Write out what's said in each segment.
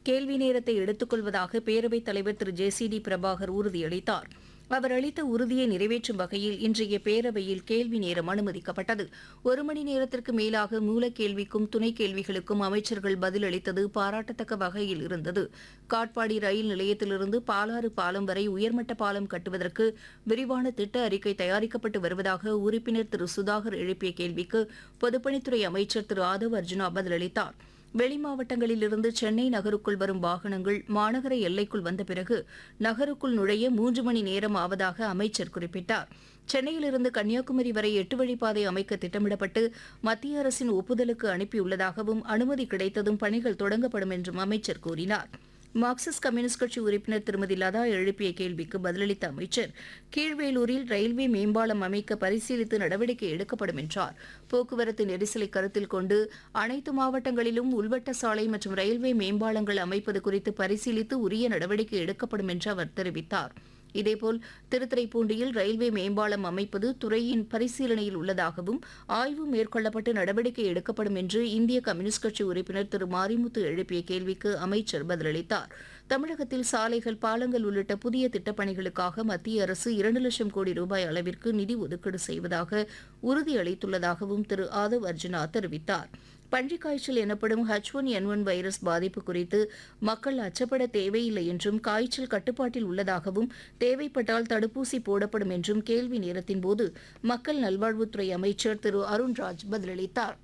கேள்வி நேரத்தை எடுத்துக்கொள்வதாக பேரவைத் தலைவர் Thiru J C D Prabhakar உறுதியளித்தார் அவர் அளித்த உறுதியை நிறைவேற்றும் வகையில் இன்றைய பேரவையில் கேள்வி நேரம் அனுமதிக்கப்பட்டது ஒரு மணி நேரத்திற்கு மேலாக மூலக்கேள்விக்கும் துணை கேள்விகளுக்கும் அமைச்சர்கள் பதிலளித்தது பாராட்டத்தக்க வகையில் இருந்தது காட்பாடி ரயில் நிலையத்திலிருந்து பாலாறு பாலம் வரை உயர்மட்ட பாலம் கட்டுவதற்கு விரிவான திட்ட அறிக்கை தயாரிக்கப்பட்டு வருவதாக உறுப்பினர் திரு சுதாகர் எழுப்பிய கேள்விக்கு பொதுப்பணித்துறை அமைச்சர் திரு ஆதவ் அர்ஜுனா பதிலளித்தார் வெளி மாவட்டங்களிலிருந்து சென்னை நகருக்குள் வரும் வாகனங்கள் மாநகர எல்லைக்குள் வந்த பிறகு நகருக்குள் நுழைய மூன்று மணி நேரம் ஆவதாக அமைச்சர் குறிப்பிட்டார் சென்னையிலிருந்து கன்னியாகுமரி வரை எட்டு வழிப்பாதை அமைக்க திட்டமிடப்பட்டு மத்திய அரசின் ஒப்புதலுக்கு அனுப்பியுள்ளதாகவும் அனுமதி கிடைத்ததும் பணிகள் தொடங்கப்படும் என்றும் அமைச்சர் கூறினார் மார்க்சிஸ்ட் கம்யூனிஸ்ட் கட்சி உறுப்பினர் திருமதி லதா எழுப்பிய கேள்விக்கு பதிலளித்த அமைச்சர் கீழ்வேலூரில் ரயில்வே மேம்பாலம் அமைக்க பரிசீலித்து நடவடிக்கை எடுக்கப்படும் என்றார் போக்குவரத்து நெரிசலை கருத்தில் கொண்டு அனைத்து மாவட்டங்களிலும் உள்வட்ட சாலை மற்றும் ரயில்வே மேம்பாலங்கள் அமைப்பது குறித்து பரிசீலித்து உரிய நடவடிக்கை எடுக்கப்படும் என்று அவர் தெரிவித்தார் இதேபோல் திருத்துறைப்பூண்டியில் ரயில்வே மேம்பாலம் அமைப்பது துறையின் பரிசீலனையில் உள்ளதாகவும் ஆய்வு மேற்கொள்ளப்பட்டு நடவடிக்கை எடுக்கப்படும் என்று இந்திய கம்யூனிஸ்ட் கட்சி உறுப்பினர் திரு மாரிமுத்து எழுப்பிய கேள்விக்கு அமைச்சர் பதிலளித்தார் தமிழகத்தில் சாலைகள் பாலங்கள் உள்ளிட்ட புதிய திட்டப்பணிகளுக்காக மத்திய அரசு இரண்டு லட்சம் கோடி ரூபாய் அளவிற்கு நிதி ஒதுக்கீடு செய்வதாக உறுதியளித்துள்ளதாகவும் திரு ஆதவ் அர்ஜுனா தெரிவித்தார் பன்றிக் காய்ச்சல் எனப்படும் H one N one virus பாதிப்பு குறித்து மக்கள் அச்சப்பட தேவையில்லை என்றும் காய்ச்சல் கட்டுப்பாட்டில் உள்ளதாகவும் தேவைப்பட்டால் தடுப்பூசி போடப்படும் என்றும் கேள்வி நேரத்தின்போது மக்கள் நல்வாழ்வுத்துறை அமைச்சர் திரு அருண்ராஜ் பதிலளித்தார்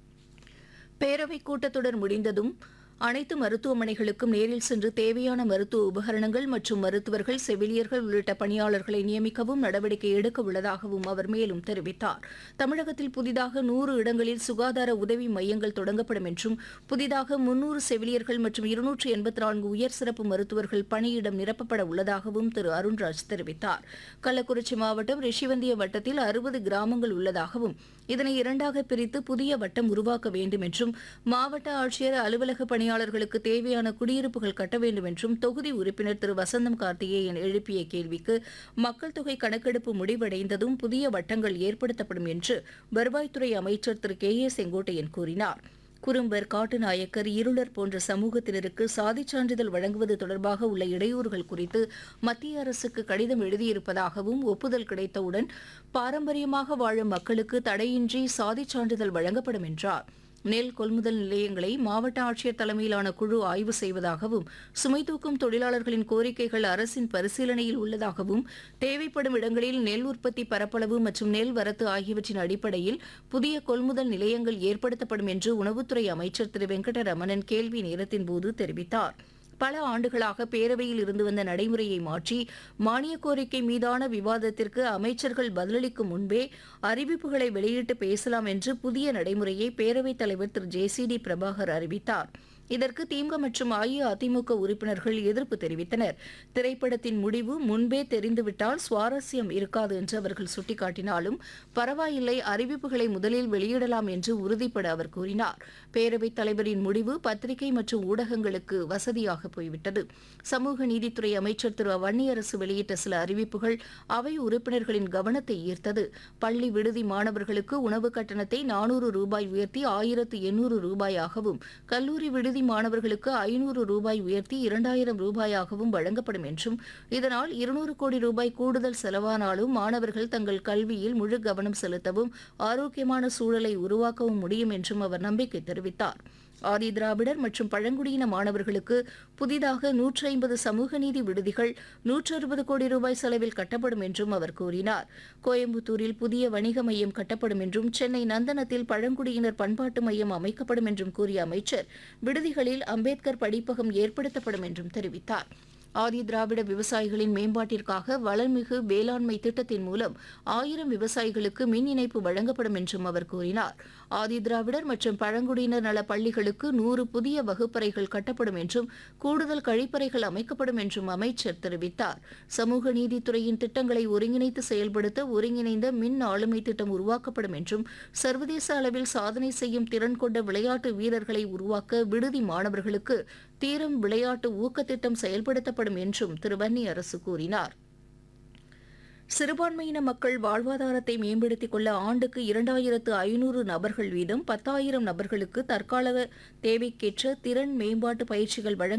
பேரவைக் கூட்டத்தொடர் முடிந்ததும் அனைத்து மருத்துவமனைகளுக்கும் நேரில் சென்று தேவையான மருத்துவ உபகரணங்கள் மற்றும் மருத்துவர்கள் செவிலியர்கள் உள்ளிட்ட பணியாளர்களை நியமிக்கவும் நடவடிக்கை எடுக்க உள்ளதாகவும் அவர் மேலும் தெரிவித்தார் தமிழகத்தில் புதிதாக நூறு இடங்களில் சுகாதார உதவி மையங்கள் தொடங்கப்படும் என்றும் புதிதாக முன்னூறு செவிலியர்கள் மற்றும் இருநூற்று எண்பத்தி நான்கு உயர் சிறப்பு மருத்துவர்கள் பணியிடம் நிரப்பப்பட உள்ளதாகவும் திரு அருண்ராஜ் தெரிவித்தார் கள்ளக்குறிச்சி மாவட்டம் ரிஷிவந்திய வட்டத்தில் அறுபது கிராமங்கள் உள்ளதாகவும் இதனை இரண்டாக பிரித்து புதிய வட்டம் உருவாக்க வேண்டும் என்றும் மாவட்ட ஆட்சியர் அலுவலக பணியாளர்களுக்கு தேவையான குடியிருப்புகள் கட்ட வேண்டும் என்றும் தொகுதி உறுப்பினர் திரு வசந்தம் கார்த்திகேயன் எழுப்பிய கேள்விக்கு மக்கள் தொகை கணக்கெடுப்பு முடிவடைந்ததும் புதிய வட்டங்கள் ஏற்படுத்தப்படும் என்று வருவாய்த்துறை அமைச்சர் திரு கே ஏ செங்கோட்டையன் கூறினார் குறும்பர் காட்டுநாயக்கர் இருளர் போன்ற சமூகத்தினருக்கு சாதிச் சான்றிதழ் வழங்குவது தொடர்பாக உள்ள இடையூறுகள் குறித்து மத்திய அரசுக்கு கடிதம் எழுதியிருப்பதாகவும் ஒப்புதல் கிடைத்தவுடன் பாரம்பரியமாக வாழும் மக்களுக்கு தடையின்றி சாதிச் சான்றிதழ் வழங்கப்படும் என்றார் நெல் கொள்முதல் நிலையங்களை மாவட்ட ஆட்சியர் தலைமையிலான குழு ஆய்வு செய்வதாகவும் சுமை தூக்கும் தொழிலாளர்களின் கோரிக்கைகள் அரசின் பரிசீலனையில் உள்ளதாகவும் தேவைப்படும் இடங்களில் நெல் உற்பத்தி பரப்பளவு மற்றும் நெல் வரத்து ஆகியவற்றின் அடிப்படையில் புதிய கொள்முதல் நிலையங்கள் ஏற்படுத்தப்படும் என்று உணவுத்துறை அமைச்சர் திரு வெங்கடரமணன் கேள்வி நேரத்தின்போது தெரிவித்தார் பல ஆண்டுகளாக பேரவையில் இருந்து வந்த நடைமுறையை மாற்றி மானிய கோரிக்கை மீதான விவாதத்திற்கு அமைச்சர்கள் பதிலளிக்கும் முன்பே அறிவிப்புகளை வெளியிட்டு பேசலாம் என்று புதிய நடைமுறையை பேரவைத் தலைவர் Thiru J C D Prabhakar அறிவித்தார் இதற்கு திமுக மற்றும் அஇஅதிமுக உறுப்பினர்கள் எதிர்ப்பு தெரிவித்தனர் திரைப்படத்தின் முடிவு முன்பே தெரிந்துவிட்டால் சுவாரஸ்யம் இருக்காது என்று அவர்கள் சுட்டிக்காட்டினாலும் பரவாயில்லை அறிவிப்புகளை முதலில் வெளியிடலாம் என்று உறுதிப்பட அவர் கூறினார் பேரவைத் தலைவரின் முடிவு பத்திரிகை மற்றும் ஊடகங்களுக்கு வசதியாக போய்விட்டது சமூக நீதித்துறை அமைச்சர் திரு வன்னியரசு வெளியிட்ட சில அறிவிப்புகள் அவை உறுப்பினர்களின் கவனத்தை ஈர்த்தது பள்ளி விடுதி மாணவர்களுக்கு உணவு கட்டணத்தை நானூறு ரூபாய் உயர்த்தி ஆயிரத்து எண்ணூறு ரூபாயாகவும் கல்லூரி விடுதி மாணவர்களுக்கு ஐநூறு ரூபாய் உயர்த்தி இரண்டாயிரம் ரூபாயாகவும் வழங்கப்படும் என்றும் இதனால் இருநூறு கோடி ரூபாய் கூடுதல் செலவானாலும் மாணவர்கள் தங்கள் கல்வியில் முழு கவனம் செலுத்தவும் ஆரோக்கியமான சூழலை உருவாக்கவும் முடியும் என்றும் அவர் நம்பிக்கை தெரிவித்தார் ஆதி திராவிடர் மற்றும் பழங்குடியின மாணவர்களுக்கு புதிதாக நூற்றி ஐம்பது சமூக நீதி விடுதிகள் நூற்று அறுபது கோடி ரூபாய் செலவில் கட்டப்படும் என்றும் அவர் கூறினார் கோயம்புத்தூரில் புதிய வணிக மையம் கட்டப்படும் என்றும் சென்னை நந்தனத்தில் பழங்குடியினர் பண்பாட்டு மையம் அமைக்கப்படும் என்றும் கூறிய அமைச்சர் விடுதிகளில் அம்பேத்கர் படிப்பகம் ஏற்படுத்தப்படும் என்றும் தெரிவித்தார் ஆதி திராவிட விவசாயிகளின் மேம்பாட்டிற்காக வளர்மிகு வேளாண்மை திட்டத்தின் மூலம் ஆயிரம் விவசாயிகளுக்கு மின் இணைப்பு வழங்கப்படும் என்றும் அவர் கூறினார் ஆதி திராவிடர் மற்றும் பழங்குடியினர் நல பள்ளிகளுக்கு நூறு புதிய வகுப்பறைகள் கட்டப்படும் என்றும் கூடுதல் கழிப்பறைகள் அமைக்கப்படும் என்றும் அமைச்சர் தெரிவித்தார் சமூக நீதித்துறையின் திட்டங்களை ஒருங்கிணைத்து செயல்படுத்த ஒருங்கிணைந்த மின் ஆளுமை திட்டம் உருவாக்கப்படும் என்றும் சர்வதேச அளவில் சாதனை செய்யும் திறன் கொண்ட விளையாட்டு வீரர்களை உருவாக்க விடுதி மாணவர்களுக்கு தீரம் விளையாட்டு ஊக்கத்திட்டம் செயல்படுத்தப்படும் என்றும் திரு வன்னி அரசு கூறினார் சிறுபான்மையின மக்கள் வாழ்வாதாரத்தை மேம்படுத்திக் கொள்ள ஆண்டுக்கு இரண்டாயிரத்து ஐநூறு நபர்கள் வீதம் பத்தாயிரம் நபர்களுக்கு தற்கால தேவைக்கேற்ற திறன் மேம்பாட்டு பயிற்சிகள் வழங்க